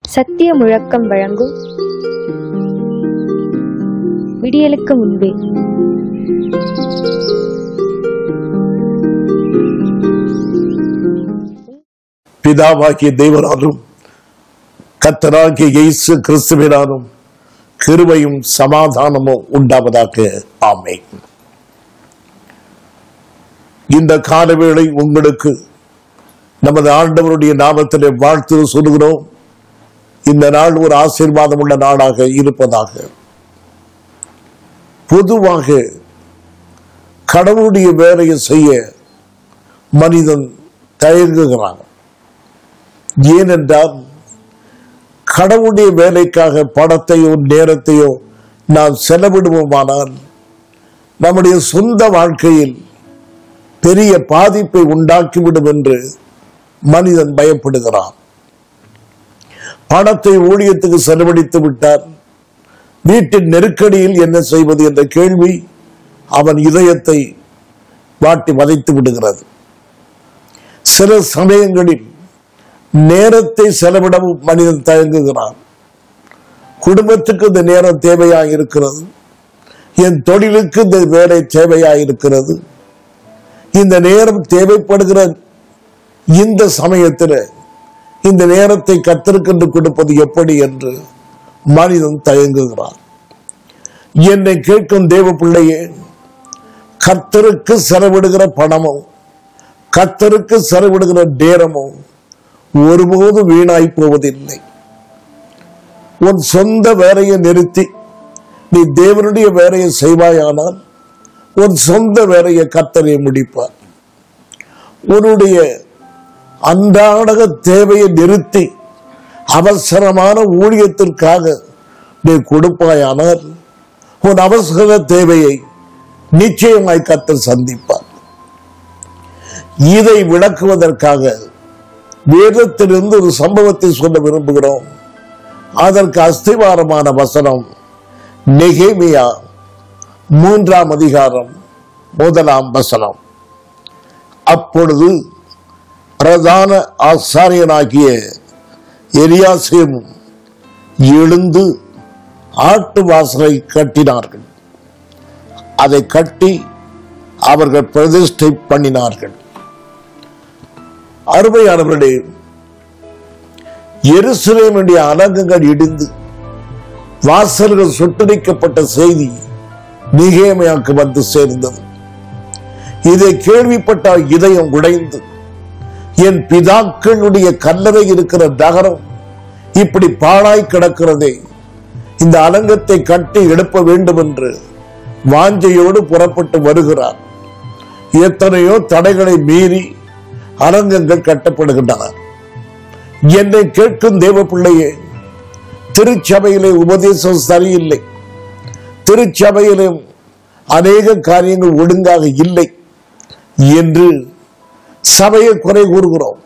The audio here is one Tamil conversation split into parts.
சத்திய முழக்கம் வழங்கும் விடியலுக்கு முன்பே பிதாவாகிய தேவனாலும் கத்தராகிய இயேசு கிறிஸ்துவினாலும் கிருபையும் சமாதானமும் உண்டாவதாக ஆமென் இந்த காலவேளை உங்களுக்கு நமது ஆண்டவருடைய நாமத்திலே வாழ்த்து சொல்கிறோம் இந்த நாள் ஒரு ஆசீர்வாதம் உள்ள நாளாக இருப்பதாக பொதுவாக கடவுளுடைய வேலையை செய்ய மனிதன் தயங்குகிறான் ஏனென்றால் கடவுளுடைய வேலைக்காக பணத்தையோ நேரத்தையோ நாம் செலவிடுவோமானால் நம்முடைய சொந்த வாழ்க்கையில் பெரிய பாதிப்பை உண்டாக்கிவிடும் என்று மனிதன் பயப்படுகிறான் பணத்தை ஊழியத்துக்கு செலவழித்து விட்டார் வீட்டின் நெருக்கடியில் என்ன செய்வது என்ற கேள்வி அவன் இதயத்தை வாட்டி வதைத்து விடுகிறது சில சமயங்களில் நேரத்தை செலவிடவும் மனிதன் தயங்குகிறான் குடும்பத்துக்கு இந்த நேரம் தேவையாக இருக்கிறது என் தொழிலுக்கு இந்த வேலை தேவையாக இருக்கிறது இந்த நேரம் தேவைப்படுகிற இந்த சமயத்தில் இந்த நேரத்தை கத்திருக்கென்று கொடுப்பது எப்படி என்று மனிதன் தயங்குகிறான் என்னை கேட்கும் தேவ பிள்ளையே கர்த்தருக்கு செலவிடுகிற பணமும் கர்த்தருக்கு செலவிடுகிற நேரமும் ஒருபோதும் வீணாய் போவதில்லை உன் சொந்த வேலையை நிறுத்தி நீ தேவனுடைய வேலையை செய்வாயானால் உன் சொந்த வேலையை கத்தரை முடிப்பார் உன்னுடைய அன்றாடக தேவையை நிறுத்தி அவசரமான ஊழியத்திற்காக நீ கொடுப்பாயானால் உன் அவசர தேவையை நிச்சயமாய் கத்தர் சந்திப்பார் இதை விளக்குவதற்காக வேதத்திலிருந்து ஒரு சம்பவத்தை சொல்ல விரும்புகிறோம் அதற்கு அஸ்திவாரமான வசனம் நெகேமியா மூன்றாம் அதிகாரம் முதலாம் வசனம் அப்பொழுது பிரதான ஆசாரியனாகிய எரியாசேம் எழுந்து ஆட்டு வாசலை கட்டினார்கள் அதை கட்டி அவர்கள் பிரதிஷ்டை பண்ணினார்கள் அருமையானவர்களே எருசலேமுடைய அலங்கங்கள் இடிந்து வாசல்கள் சுட்டரிக்கப்பட்ட செய்தி நிகேமையாக்கு வந்து சேர்ந்தது இதை கேள்விப்பட்ட இதயம் உடைந்து என் பிதாக்களுடைய கல்லறை இருக்கிற நகரம் இப்படி பாழாய் கிடக்கிறதே இந்த அலங்கத்தை கட்டி எழுப்ப வேண்டும் என்று வாஞ்சையோடு புறப்பட்டு வருகிறார் எத்தனையோ தடைகளை மீறி அரங்கங்கள் கட்டப்படுகின்றன என்னை கேட்கும் தேவ பிள்ளையே திருச்சபையிலே உபதேசம் சரியில்லை திருச்சபையிலும் அநேக காரியங்கள் ஒழுங்காக இல்லை என்று சபையை குறை கூறுகிறோம்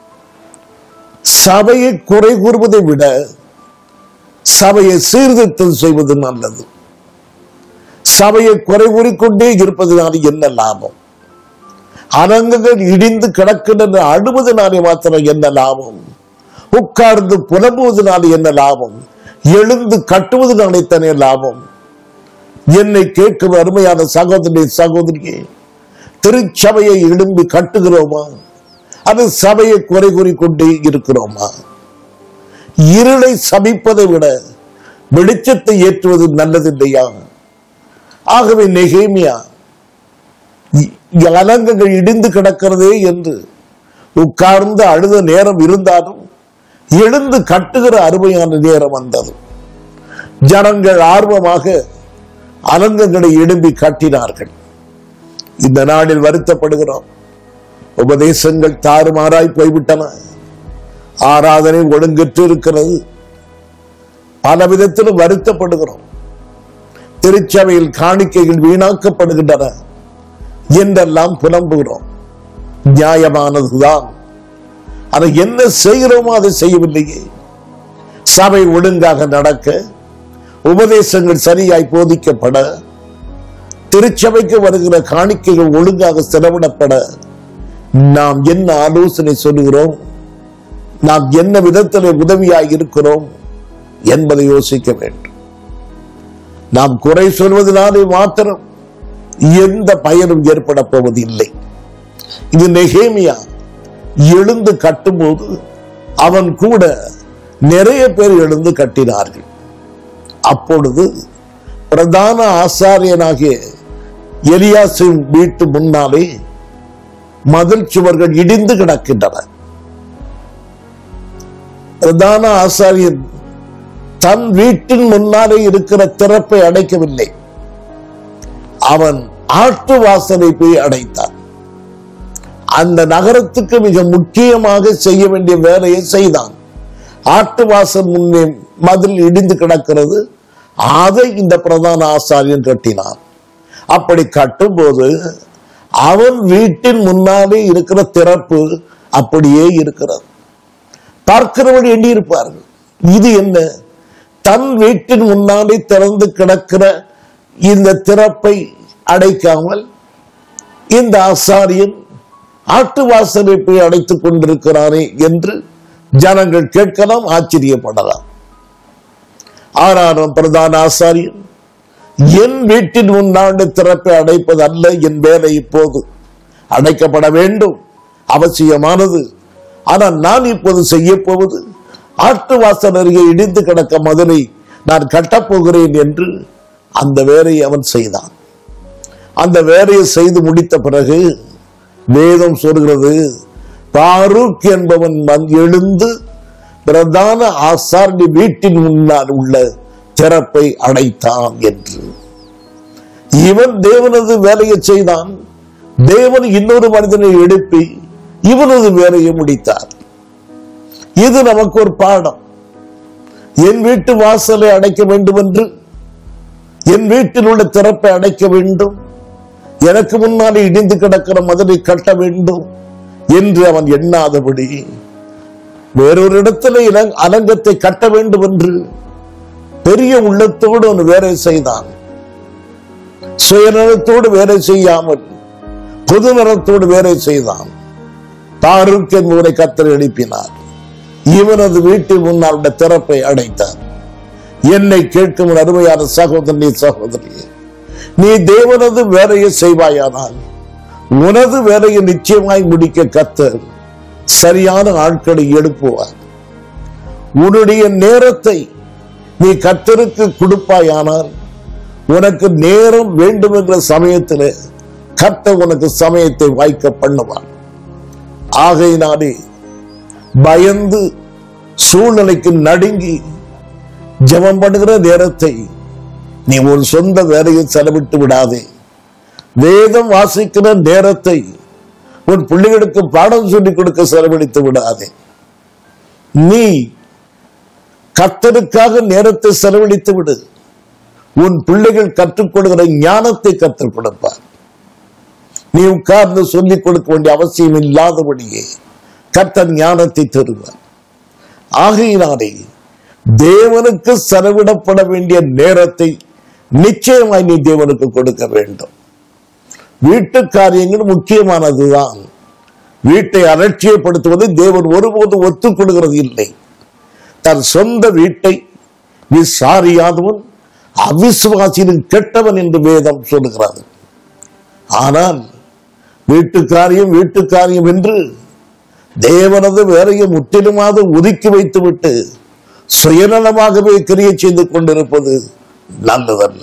சபையை குறை கூறுவதை விட சபையை சீர்திருத்தம் செய்வது நல்லது சபையை குறை கூறிக்கொண்டே இருப்பதனால் என்ன லாபம் அரங்கங்கள் இடிந்து கிடக்கின்றன அழுவதனாலே மாத்திரம் என்ன லாபம் உட்கார்ந்து புலம்புவதனால என்ன லாபம் எழுந்து கட்டுவதனாலே தானே லாபம் என்னை கேட்கும் அருமையான சகோதரி சகோதரியே திருச்சபையை எழும்பி கட்டுகிறோமா அது சபையை குறை கூறிக்கொண்டே இருக்கிறோமா இருளை சபிப்பதை விட வெளிச்சத்தை ஏற்றுவது நல்லது இல்லையா ஆகவே நெகேமியா அலங்கங்கள் இடிந்து கிடக்கிறதே என்று உட்கார்ந்து அழுத நேரம் இருந்தாலும் எழுந்து கட்டுகிற அருமையான நேரம் வந்தது ஜனங்கள் ஆர்வமாக அலங்கங்களை எழும்பி கட்டினார்கள் இந்த நாளில் வருத்தப்படுகிறோம் உபதேசங்கள் தாறுமாறாய் போய்விட்டன ஆராதனை ஒழுங்கற்று இருக்கிறது பல விதத்திலும் வருத்தப்படுகிறோம் திருச்சபையில் காணிக்கைகள் வீணாக்கப்படுகின்றன என்றெல்லாம் புலம்புகிறோம் நியாயமானதுதான் அதை என்ன செய்கிறோமோ அதை செய்யவில்லையே சபை ஒழுங்காக நடக்க உபதேசங்கள் சரியாய் போதிக்கப்பட திருச்சபைக்கு வருகிற காணிக்கைகள் ஒழுங்காக செலவிடப்பட நாம் என்ன ஆலோசனை சொல்லுகிறோம் நாம் என்ன விதத்தில் உதவியாய் இருக்கிறோம் என்பதை யோசிக்க வேண்டும் நாம் குறை சொல்வதனாலே மாத்திரம் எந்த பயனும் ஏற்பட போவதில்லை இது நெகேமியா எழுந்து கட்டும்போது அவன் கூட நிறைய பேர் எழுந்து கட்டினார்கள் அப்பொழுது பிரதான ஆசாரியனாகிய எலியாசின் வீட்டு முன்னாலே மதில் சுவர்கள் இடிந்து கிடக்கின்றன பிரதான ஆசாரியன் தன் வீட்டின் முன்னாலே இருக்கிற திறப்பை அடைக்கவில்லை அவன் ஆட்டு வாசலை போய் அடைத்தான் அந்த நகரத்துக்கு மிக முக்கியமாக செய்ய வேண்டிய வேலையை செய்தான் ஆட்டு வாசல் முன்னே மதில் இடிந்து கிடக்கிறது அதை இந்த பிரதான ஆசாரியன் கட்டினான் அப்படி கட்டும்போது அவன் வீட்டின் முன்னாலே இருக்கிற திறப்பு அப்படியே இருக்கிறது பார்க்கிறவன் எண்ணி இருப்பார்கள் இது என்ன தன் வீட்டின் முன்னாலே திறந்து கிடக்கிற இந்த திறப்பை அடைக்காமல் இந்த ஆசாரியன் ஆட்டு வாசலை போய் அடைத்துக் கொண்டிருக்கிறானே என்று ஜனங்கள் கேட்கலாம் ஆச்சரியப்படலாம் ஆனாலும் பிரதான ஆசாரியன் என் வீட்டின் முன்னாண்டு திறப்பை அடைப்பது அல்ல என் வேலை இப்போது அடைக்கப்பட வேண்டும் அவசியமானது ஆனால் நான் இப்போது செய்ய போவது ஆட்டு வாசல் அருகே இடிந்து கிடக்க மதுரை நான் கட்டப்போகிறேன் என்று அந்த வேலையை அவன் செய்தான் அந்த வேலையை செய்து முடித்த பிறகு வேதம் சொல்கிறது பாரூக் என்பவன் வந்து எழுந்து பிரதான ஆசாரணி வீட்டின் முன்னால் உள்ள திறப்பை அடைத்தான் என்று இவன் தேவனது வேலையை செய்தான் தேவன் இன்னொரு மனிதனை எழுப்பி இவனது வேலையை முடித்தார் இது நமக்கு ஒரு பாடம் என் வீட்டு வாசலை அடைக்க வேண்டும் என்று என் வீட்டில் உள்ள திறப்பை அடைக்க வேண்டும் எனக்கு முன்னாலே இடிந்து கிடக்கிற மதுரை கட்ட வேண்டும் என்று அவன் எண்ணாதபடி வேறொரு இடத்துல இலங்- அலங்கத்தை கட்ட வேண்டும் என்று பெரிய உள்ளத்தோடு அவன் வேலை செய்தான் சுயநலத்தோடு வேலை செய்யாமல் பொது நலத்தோடு வேலை செய்தான் தாருக் என்பவரை கத்தர் எழுப்பினார் இவனது வீட்டின் முன்னால் உள்ள திறப்பை அடைத்தார் என்னை கேட்கும் என் அருமையான சகோதரி சகோதரியே நீ தேவனது வேலையை செய்வாயானால் உனது வேலையை நிச்சயமாய் முடிக்க கத்தர் சரியான ஆட்களை எழுப்புவார் உன்னுடைய நேரத்தை நீ கத்தருக்கு கொடுப்பாயானால் உனக்கு நேரம் வேண்டும் என்ற சமயத்தில் கர்த்தர் உனக்கு சமயத்தை வாய்க்க பண்ணுவார் ஆகையினாலே பயந்து சூழ்நிலைக்கு நடுங்கி ஜெபம் பண்ணுகிற நேரத்தை நீ உன் சொந்த வேலையை செலவிட்டு விடாதே வேதம் வாசிக்கிற நேரத்தை உன் பிள்ளைகளுக்கு பாடம் சொல்லிக் கொடுக்க செலவழித்து விடாதே நீ கர்த்தருக்காக நேரத்தை செலவழித்து விடு உன் பிள்ளைகள் கற்றுக் கொடுக்கிற ஞானத்தை கற்றுக் கொடுப்பார் நீ உட்கார்ந்து சொல்லிக் கொடுக்க வேண்டிய அவசியம் இல்லாதபடியே கர்த்தர் ஞானத்தை தருவார் ஆகையினாலே தேவனுக்கு செலவிடப்பட வேண்டிய நேரத்தை நிச்சயமாய் நீ தேவனுக்கு கொடுக்க வேண்டும் வீட்டு காரியங்கள் முக்கியமானதுதான் வீட்டை அலட்சியப்படுத்துவது தேவன் ஒருபோது ஒத்துக் கொள்கிறது இல்லை தன் சொந்த வீட்டை விசாரியாதவன் அவிசுவாசியின் கெட்டவன் என்று வேதம் சொல்லுகிறது ஆனால் வீட்டு காரியம் வீட்டு காரியம் என்று தேவனது வேலையை முற்றிலுமாக ஒதுக்கி வைத்துவிட்டு சுயநலமாகவே கிரியை செய்து கொண்டிருப்பது நல்லதல்ல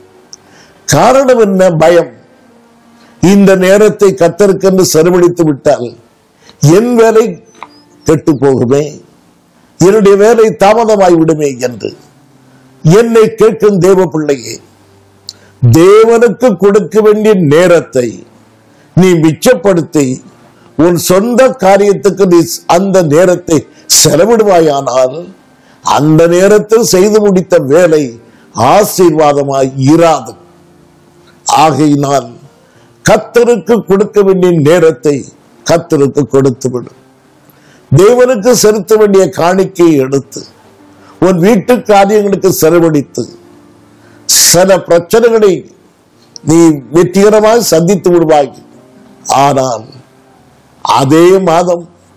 காரணம் என்ன பயம் இந்த நேரத்தை கத்தருக்கென்று செலவழித்து விட்டால் என் வேலை கெட்டு போகுமே என்னுடைய வேலை தாமதமாய் விடுமே என்று என்னை கேட்கும் தேவ பிள்ளையே தேவனுக்கு கொடுக்க வேண்டிய நேரத்தை நீ மிச்சப்படுத்தி உன் சொந்த காரியத்துக்கு நீ அந்த நேரத்தை செலவிடுவாயானால் அந்த நேரத்தில் செய்து முடித்த வேலை ஆசீர்வாதமாய் இராது ஆகையினால் கத்தருக்கு கொடுக்க வேண்டிய நேரத்தை கத்தருக்கு கொடுத்து விடும் தேவனுக்கு செலுத்த வேண்டிய காணிக்கையை எடுத்து உன் வீட்டு காரியங்களுக்கு செலவழித்து சில பிரச்சனைகளை நீ வெற்றிகரமாக சந்தித்து விடுவாய் ஆனால் அதே மாதம்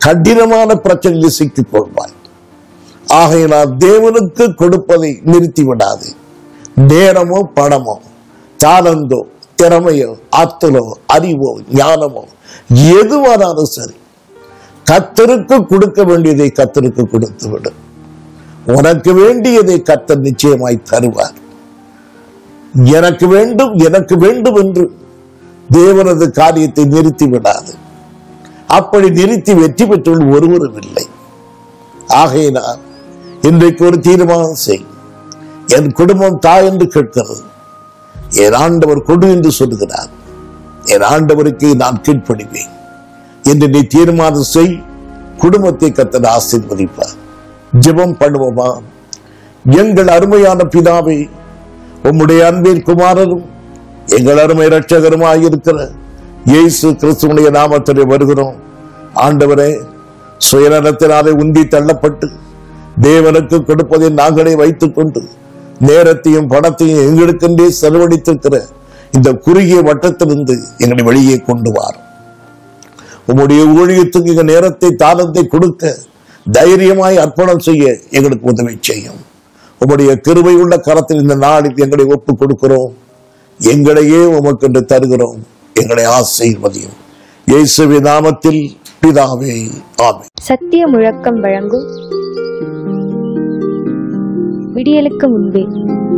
கடினமான பிரச்சனையில் சிக்கிக் கொள்வாய் ஆகையினால் தேவனுக்கு கொடுப்பதை நிறுத்தி விடாது நேரமோ பணமோ தாளந்தோ திறமையோ ஆற்றலோ அறிவோ ஞானமோ எதுவானாலும் சரி கத்தருக்கு கொடுக்க வேண்டியதை கத்தருக்கு கொடுத்து விடு உனக்கு வேண்டியதை கத்தர் நிச்சயமாய் தருவார் எனக்கு வேண்டும் எனக்கு வேண்டும் என்று தேவனது காரியத்தை நிறுத்தி விடாது அப்படி நிறுத்தி வெற்றி பெற்றுள்ள ஒருவரும் இல்லை ஆகையினால் இன்றைக்கு ஒரு தீர்மானம் செய் என் குடும்பம் தா என்று கேட்கிறது என் ஆண்டவர் கொடு என்று சொல்கிறார் என் ஆண்டவருக்கு நான் கீழ்ப்படிவேன் என்று நீ தீர்மானம் செய் குடும்பத்தை கத்தர் ஆசீர்வதிப்பார் ஜெபம் பண்ணுவோமா எங்கள் அருமையான பிதாவை உம்முடைய அன்பின் குமாரரும் எங்கள் அருமை இரட்சகருமாயிருக்கிற இயேசு கிறிஸ்துவனுடைய நாமத்திலே வருகிறோம் ஆண்டவரே சுயநலத்தினாலே உந்தி தள்ளப்பட்டு தேவனுக்கு கொடுப்பதை நாங்களே வைத்துக் கொண்டு நேரத்தையும் பணத்தையும் எங்களுக்கென்றே செலவழித்திருக்கிற இந்த குறுகிய வட்டத்திலிருந்து எங்களை வெளியே கொண்டு வார் உம்முடைய ஊழியத்துக்கு எங்க நேரத்தை தாளத்தை கொடுக்க தைரியமாய் அர்ப்பணம் செய்ய எங்களுக்கு உதவி செய்யும் உம்முடைய கிருபை உள்ள கரத்தில் இந்த நாளில் எங்களை ஒப்புக் கொடுக்கிறோம் எங்களையே உமக்கென்று தருகிறோம் எங்களை ஆசீர்வதியும் இயேசுவின் நாமத்தில் பிதாவே ஆமென் சத்திய முழக்கம் வழங்கும் விடியலுக்கு முன்பே